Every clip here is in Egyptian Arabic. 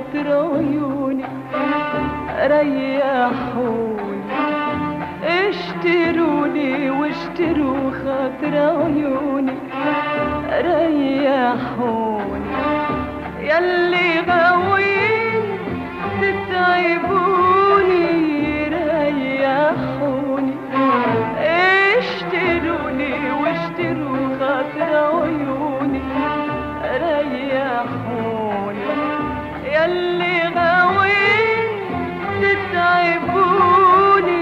خاطر عيوني ريحوني اشتروني واشتروا خاطر عيوني ريحوني يلي غاوين تتعبوني ريحوني اشتروني واشتروا خاطر عيوني ريحوني يلي غاوين تتعبوني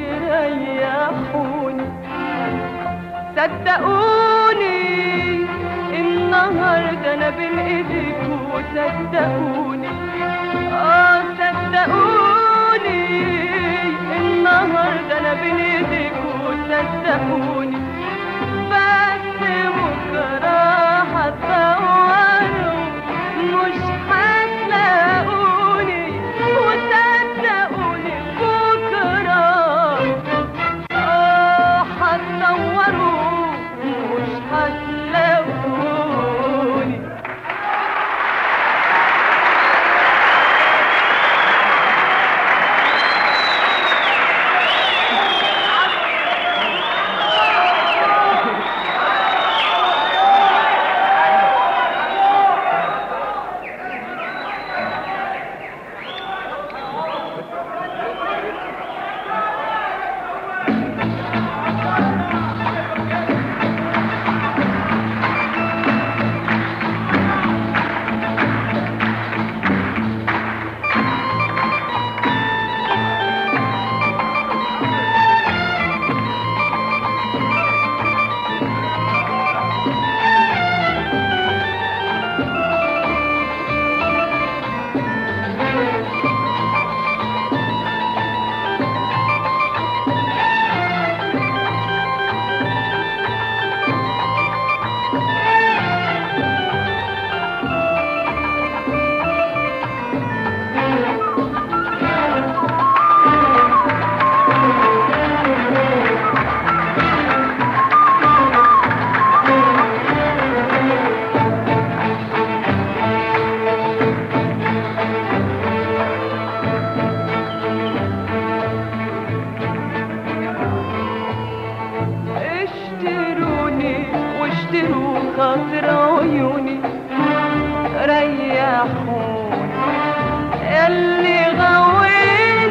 ريحوني صدقوني النهارده انا بين ايديكوا صدقوني اه صدقوني النهارده انا بين ايديكوا صدقوني بس بكره هتدوروا مش هتلاقوني وصدقوني بكره اه هتدوروا مش هتلاقوني اشتروني واشتروا خاطر عيوني ريحوني اللي غوين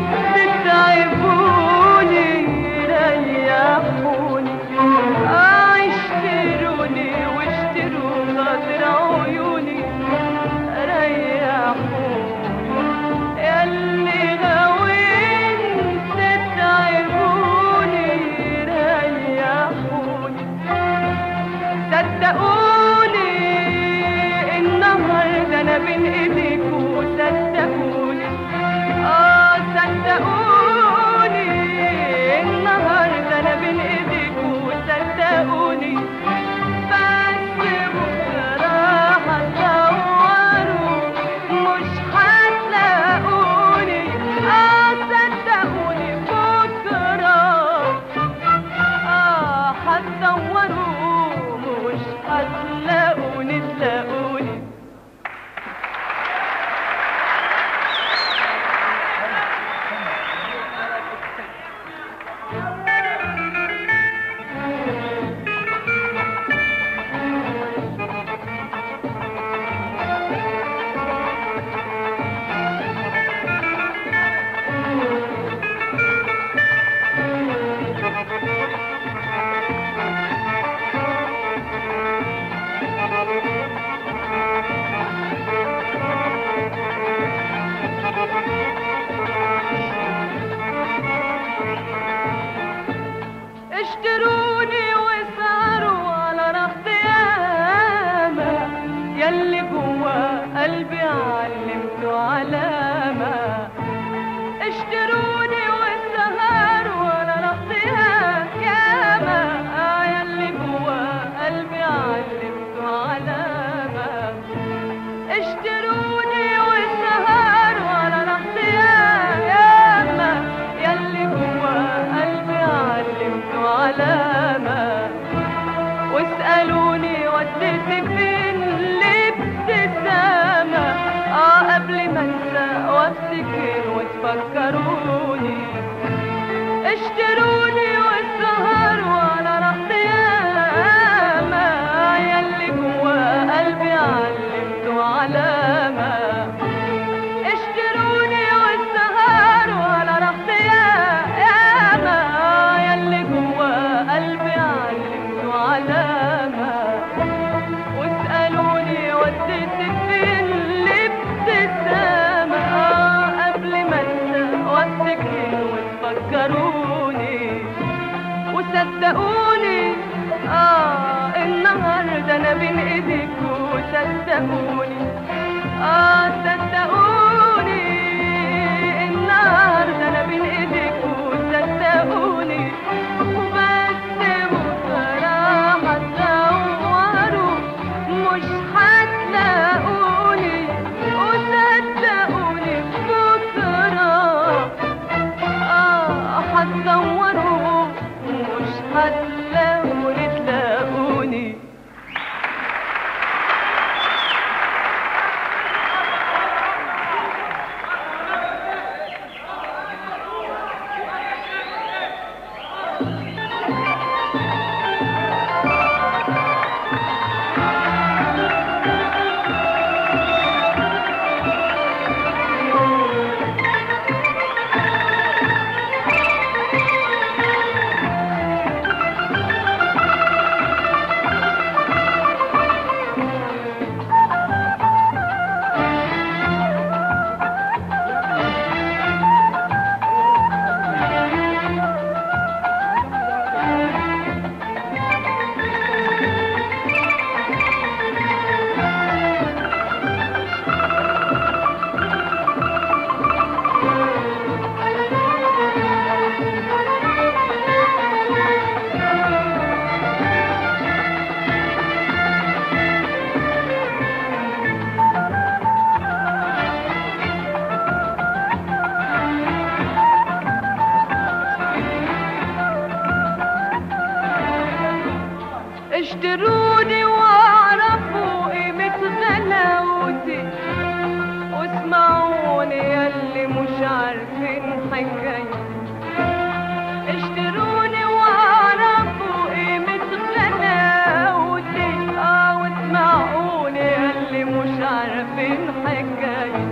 تتعبوني ريحوني اه اشتروني واشتروا خاطر عيوني ريحوني اللي غوين تتعبوني ريحوني صدقوني النهارده انا بين ايديكوا صدقوني اه صدقوني النهارده انا بين ايديكوا صدقوني بس بكره هتدوروا مش هتلاقوني اه صدقوني بكره آه هتدوروا مش هتلاقوني تلاقوني وافتكر وتفكروني اشتروني والسهر وانا رحت ياما ياللي جوا قلبي علمته علامة اشتروني والسهر وانا رحت ياما ياللي جوا قلبي علمته علامة واسألوني وديتك فين الابتسامة قبل ما انسى وافتكر وتفكروني وصدقوني اه النهارده انا بين ايديك وصدقوني اه صدقوني النهارده انا بين ايديك وصدقوني وبس بكره هتدوروا مش هتلاقوني وصدقوني بكره آه هتدوروا مش هتلاقوني تلاقوني اشتروني واعرفوا قيمة غلاوتي واسمعوني ياللي مش عارفين حكايتي اشتروني واعرفوا قيمة غلاوتي اه واسمعوني ياللي مش عارفين حكايتي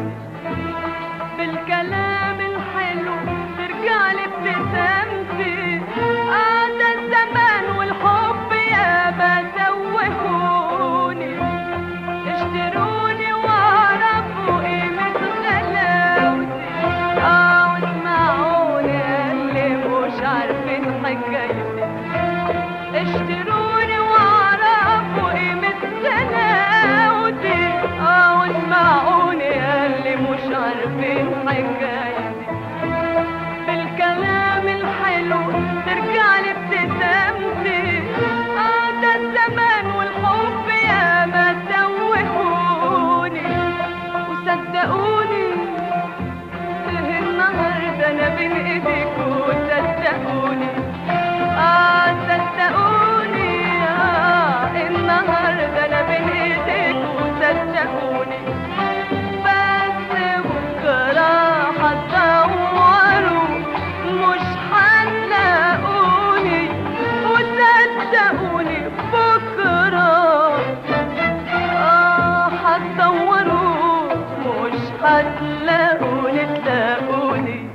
بالكلام الحلو ترجع لي ابتسامتي اه ده الزمان والحب يا ما توهوني اشتروني واعرفوا قيمة غلاوتي اه واسمعوني اللي مش عارفين حكايتي اشتروني واعرفوا قيمة غلاوتي اه واسمعوني اللي مش عارفين حكايتي بالكلام الحلو ترجع لي ابتسامتي اه ده الزمان والحب يا ما توهوني وصدقوني إيه النهارده انا بين ايديك وصدقوني اه صدقوني اه النهارده انا بين ايديك وصدقوني بس بكره هتدوروا مش هتلاقوني وصدقوني بكره اه هتدوروا مش هتلاقوني تلاقوني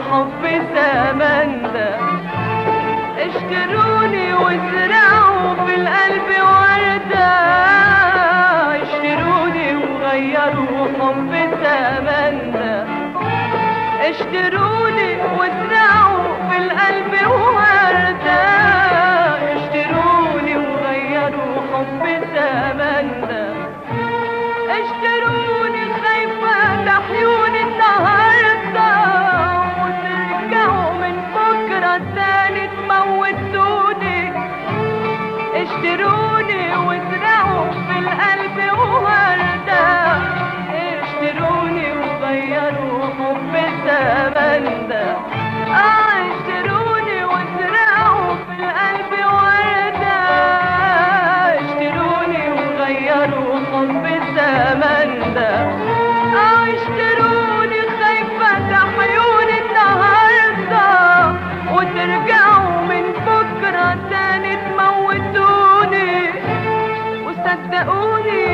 حب زمان ده اشتروني وازرعوا في القلب وردة اشتروني وغيروا حب زمان ده اشتروني وازرعوا في القلب وردة اشتروني وغيروا حب زمان ده اشتروني خايفة تحيوني النهاردة وترجعوا من بكرة تاني تموتوني اشتروني وازرعوا في القلب وردة اشتروني وغيروا حب الزمن ده اه اشتروني وازرعوا في القلب وردة اشتروني وغيروا حب الزمن ده اه اشتروني خايفة تحيوني النهاردة وترجعوا من بكرة تاني تموتوني وصدقوني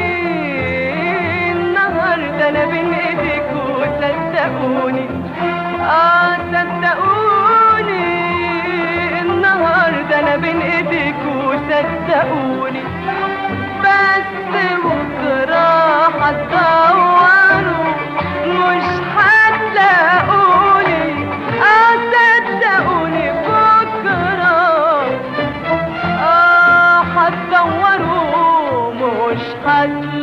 النهاردة انا بين ايديكوا صدقوني اه صدقوني النهاردة انا بين ايديكوا صدقوني بس بكرة هتدوروا مش هتلاقوني اه صدقوني بكرة اه هتدوروا مش هتلاقوني